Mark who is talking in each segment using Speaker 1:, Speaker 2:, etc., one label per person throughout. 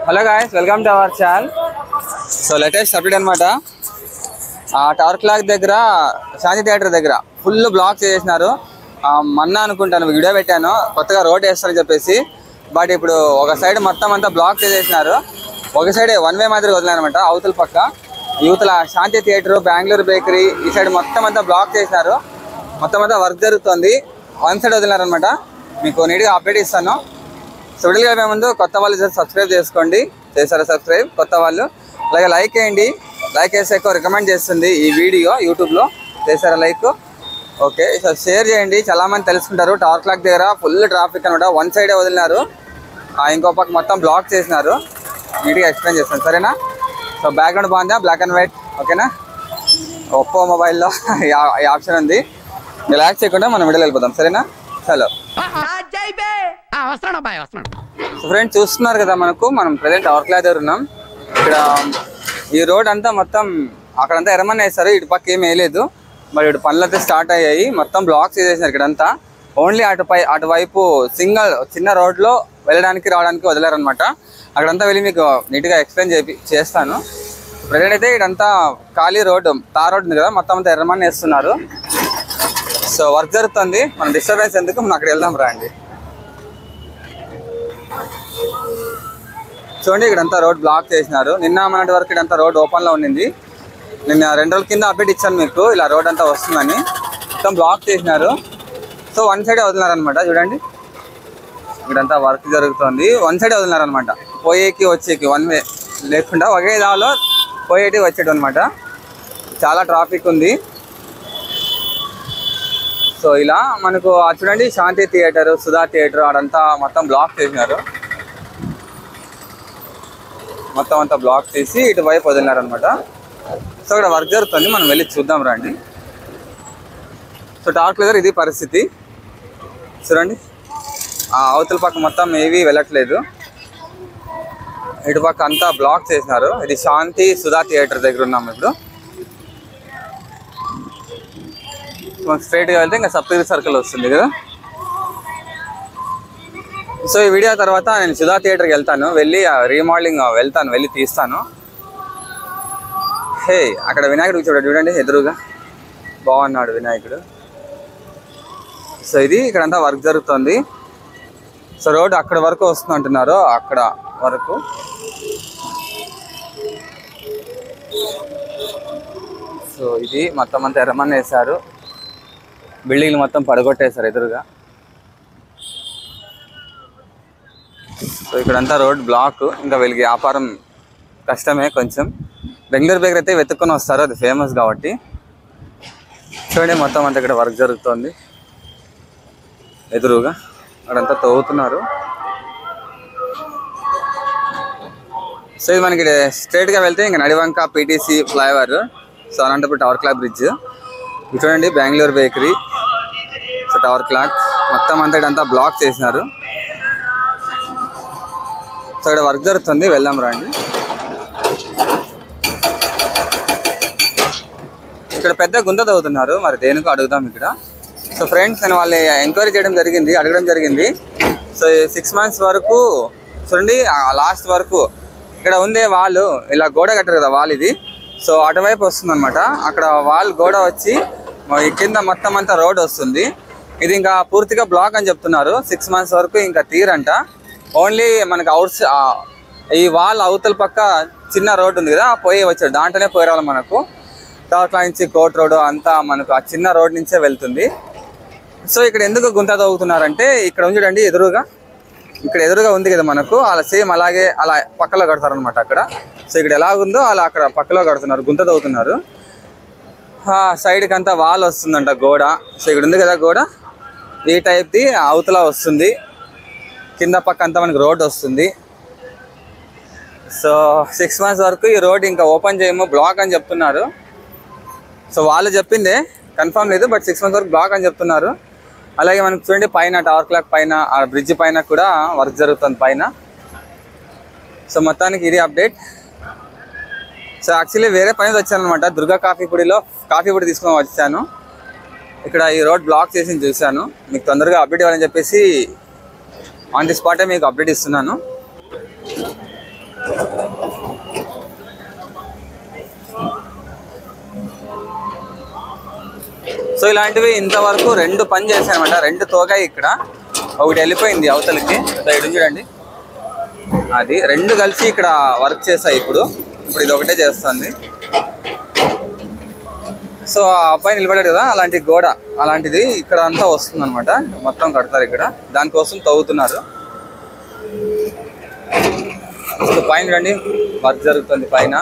Speaker 1: hello guys welcome to our channel so latest update అనమాట ఆ tower clock దగ్గర Shanthi theatre దగ్గర ఫుల్ బ్లాక్ చేసేసినారు ఆ, మొన్న అనుకుంటాను వీడియో పెట్టాను కొత్తగా రోడ్ వేస్తారని చెప్పేసి బట్ ఇప్పుడు ఒక సైడ్ మొత్తం అంతా బ్లాక్ చేసేసినారు ఒక సైడ్ వన్ వే మాదిరి వదిలేనమాట అవతల పక్క యువతల శాంతి థియేటర్ బెంగళూరు బేకరీ ఈ సైడ్ మొత్తం అంతా బ్లాక్ చేసినారు మొత్తం అంతా వర్క్ జరుగుతుంది వన్ సైడ్ వదిలినారనమాట మీకు నీట్గా అప్డేట్ ఇస్తాను సో వీడియోకి వెళ్ళే ముందు కొత్త వాళ్ళు సబ్స్క్రైబ్ చేసుకోండి చేశారా సబ్స్క్రైబ్ కొత్త వాళ్ళు అలాగే లైక్ చేయండి లైక్ చేస్తే ఎక్కువ రికమెండ్ చేస్తుంది ఈ వీడియో యూట్యూబ్లో చేశారా లైక్ ఓకే సో షేర్ చేయండి చాలా మంది తెలుసుకుంటారు టవర్ క్లాక్ దగ్గర ఫుల్ ట్రాఫిక్ అనమాట వన్ సైడే వదిలినారు ఆ, ఇంకో పక్క మొత్తం బ్లాక్ చేసినారు నీట్గా ఎక్స్ప్లెయిన్ చేస్తాను సరేనా సో బ్యాక్గ్రౌండ్ బాగుందా బ్లాక్ అండ్ వైట్ ఓకేనా ఒప్పో మొబైల్లో ఈ ఆప్షన్ ఉంది రిలాక్స్ చేయకుండా మనం వీడియోలో వెళ్ళిపోతాం సరేనా చలో
Speaker 2: వస్తున్నాడు అబ్బాయి వస్తున్నాడు
Speaker 1: సో ఫ్రెండ్స్ చూస్తున్నారు కదా మనకు మనం ప్రజెంట్ టవర్ క్లాక్ దగ్గర ఉన్నాం ఇక్కడ ఈ రోడ్ అంతా మొత్తం అక్కడంతా ఎరమని వేస్తారు ఇటు పక్క ఏం వేయలేదు మరి ఇటు పనులు అయితే స్టార్ట్ అయ్యాయి మొత్తం బ్లాక్స్ చేసేసినారు ఇక్కడంతా ఓన్లీ అటుపై అటువైపు సింగల్ చిన్న రోడ్లో వెళ్ళడానికి రావడానికి వదిలేరనమాట అక్కడంతా వెళ్ళి మీకు నీట్గా ఎక్స్ప్లెయిన్ చేపి చేస్తాను ప్రజెంట్ అయితే ఇదంతా ఖాళీ రోడ్డు తార్ రోడ్ ఉంది కదా మొత్తం అంతా ఎర్రమని వేస్తున్నారు సో వర్క్ జరుగుతుంది మనం డిస్టర్బెన్స్ ఎందుకు మనం అక్కడ వెళ్దాం రండి చూడండి ఇక్కడంతా రోడ్ బ్లాక్ చేసినారు నిన్న మొన్నటి వరకు ఇదంతా రోడ్ ఓపెన్ లో ఉండింది నిన్న రెండు రోజుల కింద అప్డేట్ ఇచ్చాను మీకు ఇలా రోడ్ అంతా వస్తుందని మొత్తం బ్లాక్ చేసినారు సో వన్ సైడ్ వదిలినారు అనమాట చూడండి ఇక్కడంతా వర్క్ జరుగుతుంది వన్ సైడ్ వదిలినారు అనమాట పోయేకి వచ్చేకి వన్ వే లేకుండా ఒకే దాలో పోయేటి వచ్చేటి అనమాట చాలా ట్రాఫిక్ ఉంది సో ఇలా మనకు ఆ చూడండి శాంతి థియేటర్ సుధా థియేటర్ అదంతా మొత్తం బ్లాక్ చేసినారు మొత్తం అంతా బ్లాక్ చేసి ఇటువైపు వదిలినారనమాట సో ఇక్కడ వర్క్ జరుగుతుంది మనం వెళ్ళి చూద్దాం రండి సో టార్క్ దగ్గర ఇది పరిస్థితి చూడండి ఆ అవతల పక్క మొత్తం ఏవి వెళ్ళట్లేదు ఇటు పక్క అంతా బ్లాక్ చేసినారు ఇది శాంతి సుధా థియేటర్ దగ్గర ఉన్నాం ఇప్పుడు స్ట్రైట్గా వెళ్తే ఇంకా సప్తగిరి సర్కిల్ వస్తుంది కదా సో ఈ వీడియో తర్వాత నేను సుధా థియేటర్కి వెళ్తాను వెళ్ళి రీమోడలింగ్ వెళ్తాను వెళ్ళి తీస్తాను హే అక్కడ వినాయకుడు చూడండి చూడండి ఎదురుగా బాగున్నాడు వినాయకుడు సో ఇది ఇక్కడంతా వర్క్ జరుగుతుంది సో రోడ్ అక్కడ వరకు వస్తుంది అంటున్నారు అక్కడ వరకు సో ఇది మొత్తం అంతా ఎర్రమన్న వేశారు బిల్డింగ్లు మొత్తం పడగొట్టేశారు ఎదురుగా సో ఇక్కడంతా రోడ్ బ్లాక్ ఇంకా వీళ్ళకి వ్యాపారం కష్టమే కొంచెం బెంగళూరు బేకరీ అయితే వెతుక్కొని వస్తారు అది ఫేమస్ కాబట్టి చూడండి మొత్తం అంతా ఇక్కడ వర్క్ జరుగుతోంది ఎదురుగా అక్కడంతా తవ్వుతున్నారు సో ఇది మనకి స్ట్రైట్గా వెళ్తే ఇంకా నడివంక PTC flyover so Anantapuram tower clock bridge ఇది చూడండి Bengaluru bakery so tower clock మొత్తం అంతా ఇదంతా బ్లాక్ చేసినారు సో ఇక్కడ వర్క్ జరుగుతుంది వెళ్దాం రండి ఇక్కడ పెద్ద గుంత తవ్వుతున్నారు మరి దేనికో అడుగుదాం ఇక్కడ సో ఫ్రెండ్స్ నేను వాళ్ళని ఎంక్వైరీ చేయడం జరిగింది అడగడం జరిగింది సో సిక్స్ మంత్స్ వరకు చూడండి లాస్ట్ వరకు ఇక్కడ ఉందే వాళ్ళు ఇలా గోడ కట్టారు కదా వాల్ ఇది సో అటువైపు వస్తుంది అనమాట అక్కడ వాల్ గోడ వచ్చి మ- ఈ కింద మొత్తం అంతా రోడ్ వస్తుంది ఇది ఇంకా పూర్తిగా బ్లాక్ అని చెప్తున్నారు సిక్స్ మంత్స్ వరకు ఇంకా తీరంట ఓన్లీ మనకి అవుట్స్ ఈ వాల్ అవతల పక్క చిన్న రోడ్ ఉంది కదా పోయి వచ్చాడు దాంట్లోనే పోయి రావాలి మనకు టవర్ నుంచి కోట్ రోడ్ అంతా మనకు ఆ చిన్న రోడ్ నుంచే వెళ్తుంది సో ఇక్కడ ఎందుకు గుంత తవ్వుతున్నారంటే ఇక్కడ ఉంది చూడండి ఎదురుగా ఇక్కడ ఎదురుగా ఉంది కదా మనకు అలా సేమ్ అలాగే అలా పక్కలో కడతారు అనమాట అక్కడ సో ఇక్కడ ఎలా ఉందో అలా అక్కడ పక్కలో కడుతున్నారు గుంత తవ్వుతున్నారు సైడ్కి అంతా వాల్ వస్తుందంట గోడ సో ఇక్కడ ఉంది కదా గోడ ఈ టైప్ది అవతల వస్తుంది కింద పక్క అంతా మనకి రోడ్ వస్తుంది సో సిక్స్ మంత్స్ వరకు ఈ రోడ్ ఇంకా ఓపెన్ చేయము బ్లాక్ అని చెప్తున్నారు సో వాళ్ళు చెప్పిందే కన్ఫర్మ్ లేదు బట్ సిక్స్ మంత్స్ వరకు బ్లాక్ అని చెప్తున్నారు అలాగే మనకు చూడండి పైన టవర్ క్లాక్ పైన ఆ బ్రిడ్జ్ పైన కూడా వర్క్ జరుగుతుంది పైన సో మొత్తానికి ఇది అప్డేట్ సో యాక్చువల్లీ వేరే పని మీద వచ్చాను అనమాట దుర్గా కాఫీ పొడిలో కాఫీ పొడి తీసుకొని వచ్చాను ఇక్కడ ఈ రోడ్ బ్లాక్ చేసి చూశాను మీకు తొందరగా అప్డేట్ ఇవ్వాలని చెప్పేసి ఆన్ ది స్పాటే మీకు అప్డేట్ ఇస్తున్నాను సో ఇలాంటివి ఇంతవరకు రెండు పని చేశాయి అనమాట రెండు తోగాయి ఇక్కడ ఒకటి వెళ్ళిపోయింది అవతలకి సో ఇటు చూడండి అది రెండు కలిసి ఇక్కడ వర్క్ చేశాయి ఇప్పుడు ఇప్పుడు ఇది ఒకటే చేస్తుంది సో ఆ అబ్బాయి నిలబడాడు కదా అలాంటి గోడ అలాంటిది ఇక్కడ అంతా వస్తుంది అనమాట మొత్తం కడతారు ఇక్కడ దానికోసం తవ్వుతున్నారు సో పైన రండి వర్క్ జరుగుతుంది పైన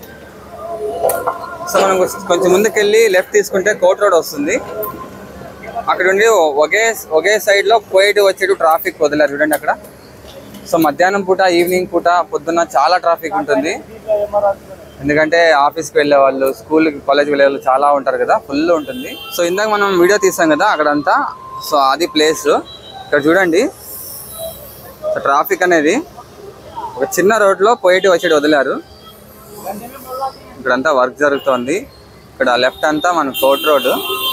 Speaker 1: సో మనం కొంచెం ముందుకెళ్ళి లెఫ్ట్ తీసుకుంటే కోట్ రోడ్ వస్తుంది అక్కడ ఉండి ఒకే ఒకే సైడ్ లో పోయేటి వచ్చేటు ట్రాఫిక్ వదిలేరు చూడండి అక్కడ సో మధ్యాహ్నం పూట ఈవినింగ్ పూట పొద్దున్న చాలా ట్రాఫిక్ ఉంటుంది ఎందుకంటే ఆఫీస్కి వెళ్ళే వాళ్ళు స్కూల్ కాలేజ్కి వెళ్ళే వాళ్ళు చాలా ఉంటారు కదా ఫుల్ ఉంటుంది సో ఇందాక మనం వీడియో తీసాం కదా అక్కడంతా సో అది ప్లేస్ ఇక్కడ చూడండి ట్రాఫిక్ అనేది ఒక చిన్న రోడ్లో పోయేటి వచ్చేటి వదిలారు ఇక్కడంతా వర్క్ జరుగుతోంది ఇక్కడ లెఫ్ట్ అంతా మన court road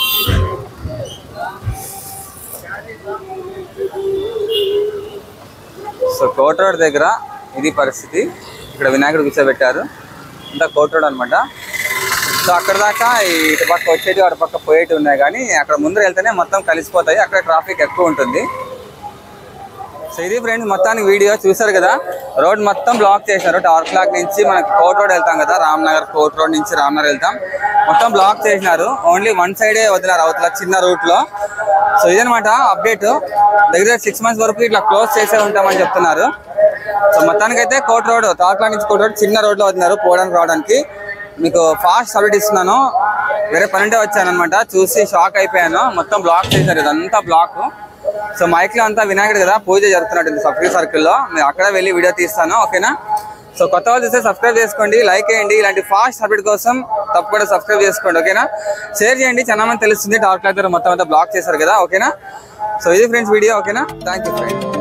Speaker 1: so court road దగ్గర ఇది పరిస్థితి ఇక్కడ వినాయకుడు కూర్చోబెట్టారు అంతా కోట్ రోడ్ అనమాట సో అక్కడ దాకా ఈ ఇటు పక్క వచ్చేటి అటు పక్క పోయేటి ఉన్నాయి కానీ అక్కడ ముందర వెళ్తేనే మొత్తం కలిసిపోతాయి అక్కడ ట్రాఫిక్ ఎక్కువ ఉంటుంది సో ఇది ఫ్రెండ్స్ మొత్తానికి వీడియో చూసారు కదా రోడ్ మొత్తం బ్లాక్ చేశారు టవర్ క్లాక్ నుంచి మనకి కోట్ రోడ్ వెళ్తాం కదా రామ్నగర్ కోట్ రోడ్ నుంచి రామ్నగర్ వెళ్తాం మొత్తం బ్లాక్ చేసినారు ఓన్లీ వన్ సైడే వదిలారు అవతల చిన్న రూట్ లో సో ఇదనమాట అప్డేట్ దగ్గర సిక్స్ మంత్స్ వరకు ఇట్లా క్లోజ్ చేసే ఉంటామని చెప్తున్నారు సో మొత్తానికైతే కోట్ రోడ్ టవర్ క్లాక్ నుంచి కోట్ రోడ్ చిన్న రోడ్ లో వదిలినారు పోవడానికి రావడానికి మీకు ఫాస్ట్ సర్వీస్ ఇస్తున్నాను వేరే పనింటే వచ్చాను అనమాట చూసి షాక్ అయిపోయాను మొత్తం బ్లాక్ చేశారు ఇదంతా బ్లాక్ సో మైక్ లో అంతా వినాయకుడు కదా పూజ జరుగుతున్నట్టుంది సబ్స్క్రీ సర్కిల్ లో నేను అక్కడ వెళ్ళి వీడియో తీస్తాను ఓకేనా సో కొత్త వాళ్ళు చూస్తే సబ్స్క్రైబ్ చేసుకోండి లైక్ చేయండి ఇలాంటి ఫాస్ట్ అప్డేట్ కోసం తప్పకుండా సబ్స్క్రైబ్ చేసుకోండి ఓకేనా షేర్ చేయండి చాలా మంది తెలుస్తుంది టార్క్ దగ్గర మొత్తం అంతా బ్లాక్ చేశారు కదా ఓకేనా సో ఇది ఫ్రెండ్స్ వీడియో ఓకేనా థ్యాంక్ యూ ఫ్రెండ్స్